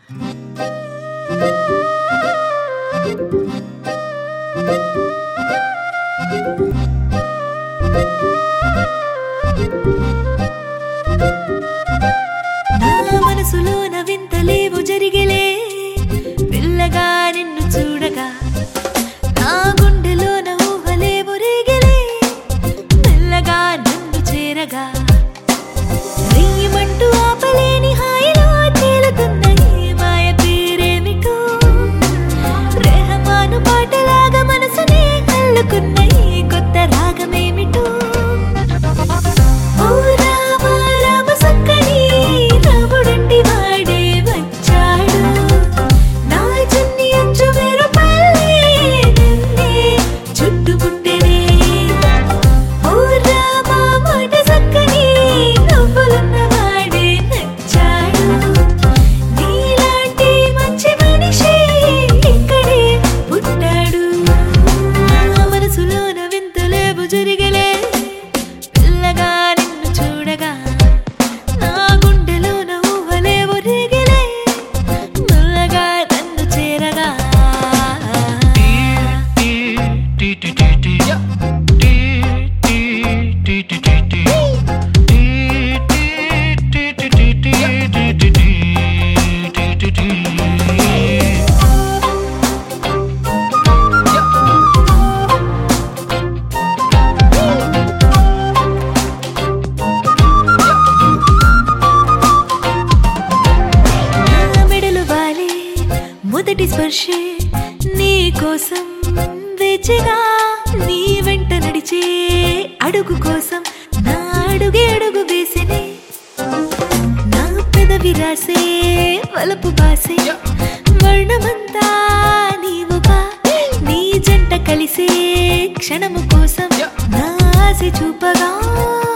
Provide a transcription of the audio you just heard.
నా మనసులోన వింతలేవు జరిగేలే పిల్లగా నిన్ను చూడగా నా గుండెలోన ఊహలేవు రేగలే మెల్లగా నన్ను చేరగా నెయ్యమంటూ ఆపలేని హాయిలో తేలుతున్న ఈ మాయ పేరేమిటో రెహమాను పాటలాగా మనసునే కల్లుకున్న ఈ కొత్త రాగమేమిటో ఓ రామ రామ సక్కని రాముడంటి వాడే వచ్చాడు నా చిన్ని అంచు వేరు పల్లె నిన్నే చుట్టుముట్టెనే ఓ రామ మాట సక్కని నవ్వులున్న వాడే నచ్చాడు నీలాంటి మంచి మనిషి ఇక్కడే పుట్టాడు నా మనసులోన వింతలేవు జరిగలే పిల్లగా నిన్ను చూడగా నా గుండెలోన ఊహలేవు రేగలే మెల్లగా నన్ను చేరగా నా మెడలు వాలే మొదటి స్పర్శే నీ కోసం వేచిగా నీ వెంట నడిచే అడుగు కోసం నా అడుగే అడుగు వేసినే నా పెదవి రాసే వలపు బాసే వర్ణమంతా నీవుగా నీ జంట కలిసే క్షణము కోసం నా ఆశ చూపగా